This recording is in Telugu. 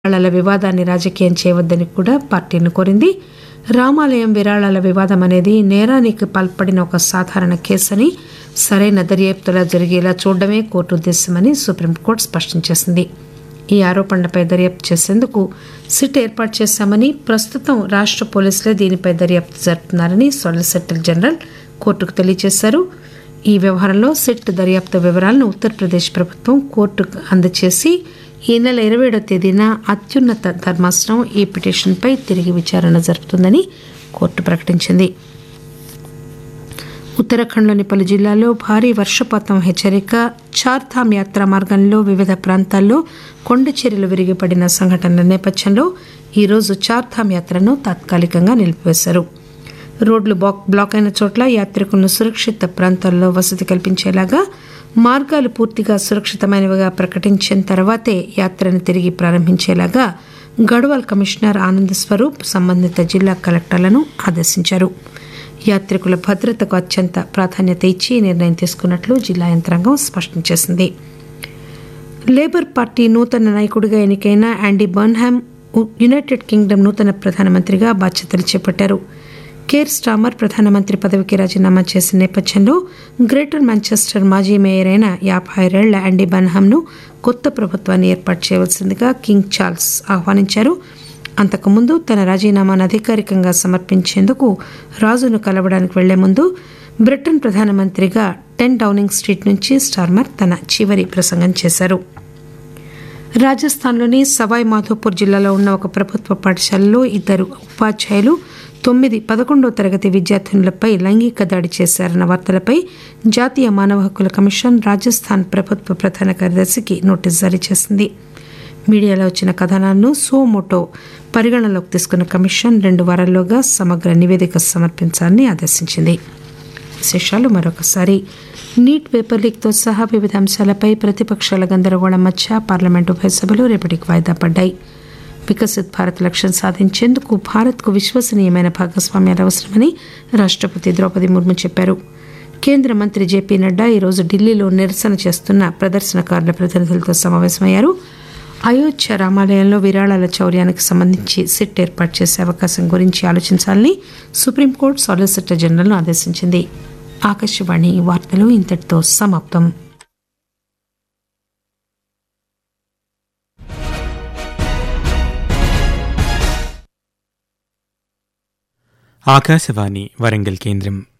విరాళాల వివాదాన్ని రాజకీయం చేయవద్దని కూడా పార్టీని కోరింది రామాలయం విరాళాల వివాదం అనేది నేరానికి పాల్పడిన ఒక సాధారణ కేసని సరైన దర్యాప్తులా జరిగేలా చూడడమే కోర్టు ఉద్దేశమని సుప్రీంకోర్టు స్పష్టం చేసింది ఈ ఆరోపణలపై దర్యాప్తు చేసేందుకు సిట్ ఏర్పాటు చేశామని ప్రస్తుతం రాష్ట్ర పోలీసులే దీనిపై దర్యాప్తు జరుపుతున్నారని సాలిసిటర్ జనరల్ కోర్టుకు తెలియజేశారు ఈ వ్యవహారంలో సిట్ దర్యాప్తు వివరాలను ఉత్తరప్రదేశ్ ప్రభుత్వం కోర్టుకు అందజేసి ఈ నెల ఇరవై ఏడవ తేదీన అత్యున్నత ధర్మాసనం ఈ పిటిషన్పై తిరిగి విచారణ జరుపుతుందని కోర్టు ప్రకటించింది ఉత్తరాఖండ్లోని పలు జిల్లాల్లో భారీ వర్షపాతం హెచ్చరిక చార్ధామ్ యాత్ర మార్గంలో వివిధ ప్రాంతాల్లో కొండ చర్యలు విరిగిపడిన సంఘటనల నేపథ్యంలో ఈరోజు చార్ధామ్ యాత్రను తాత్కాలికంగా నిలిపివేశారు రోడ్లు బ్లాక్ బ్లాక్ అయిన చోట్ల యాత్రికులను సురక్షిత ప్రాంతాల్లో వసతి కల్పించేలాగా మార్గాలు పూర్తిగా సురక్షితమైనవిగా ప్రకటించిన తర్వాతే యాత్రను తిరిగి ప్రారంభించేలాగా గడ్వాల్ కమిషనర్ ఆనంద్ స్వరూప్ సంబంధిత జిల్లా కలెక్టర్లను ఆదేశించారు యాత్రికుల భద్రతకు అత్యంత ప్రాధాన్యత ఇచ్చి ఈ నిర్ణయం తీసుకున్నట్లు జిల్లా యంత్రాంగం స్పష్టం చేసింది లేబర్ పార్టీ నూతన నాయకుడిగా ఎన్నికైన యాండీ బర్న్హామ్ యునైటెడ్ కింగ్డమ్ నూతన ప్రధానమంత్రిగా బాధ్యతలు చేపట్టారు కేర్ స్టామర్ ప్రధానమంత్రి పదవికి రాజీనామా చేసిన నేపథ్యంలో గ్రేటర్ మాంచెస్టర్ మాజీ మేయర్ అయిన యాభై ఆరేళ్ల యాండీ బన్హామ్ను కొత్త ప్రభుత్వాన్ని ఏర్పాటు చేయవలసిందిగా కింగ్ చార్ల్స్ ఆహ్వానించారు అంతకుముందు తన రాజీనామాను అధికారికంగా సమర్పించేందుకు రాజును కలవడానికి వెళ్లే ముందు బ్రిటన్ ప్రధానమంత్రిగా టెన్ డౌనింగ్ స్ట్రీట్ నుంచి స్టార్మర్ తన చివరి ప్రసంగం చేశారు రాజస్థాన్లోని సవాయ్ మాధోపూర్ జిల్లాలో ఉన్న ఒక ప్రభుత్వ పాఠశాలలో ఇద్దరు ఉపాధ్యాయులు తొమ్మిది పదకొండో తరగతి విద్యార్థినులపై లైంగిక దాడి చేశారన్న వార్తలపై జాతీయ మానవ హక్కుల కమిషన్ రాజస్థాన్ ప్రభుత్వ ప్రధాన కార్యదర్శికి నోటీసు జారీ చేసింది మీడియాలో వచ్చిన కథనాలను సోమోటో పరిగణనలోకి తీసుకున్న కమిషన్ రెండు వారాల్లోగా సమగ్ర నివేదిక సమర్పించాలని ఆదేశించింది విశేషాలు మరొకసారి నీట్ పేపర్ లీక్తో సహా వివిధ అంశాలపై ప్రతిపక్షాల గందరగోళం మధ్య పార్లమెంటు ఉభయ సభలు రేపటికి వాయిదా పడ్డాయి వికసిత్ భారత్ లక్ష్యం సాధించేందుకు భారత్కు విశ్వసనీయమైన భాగస్వామ్యాలు అవసరమని రాష్టపతి ద్రౌపది ముర్ము చెప్పారు కేంద్ర మంత్రి జేపీ నడ్డా ఈరోజు ఢిల్లీలో నిరసన చేస్తున్న ప్రదర్శనకారుల ప్రతినిధులతో సమావేశమయ్యారు అయోధ్య రామాలయంలో విరాళాల చౌర్యానికి సంబంధించి సిట్ ఏర్పాటు చేసే అవకాశం గురించి ఆలోచించాలని సుప్రీంకోర్టు సాలిసిటర్ జనరల్ను ఆదేశించింది ఆకాశవాణి వార్తలు ఇంతటితో సమాప్తం ఆకాశవాణి వరంగల్ కేంద్రం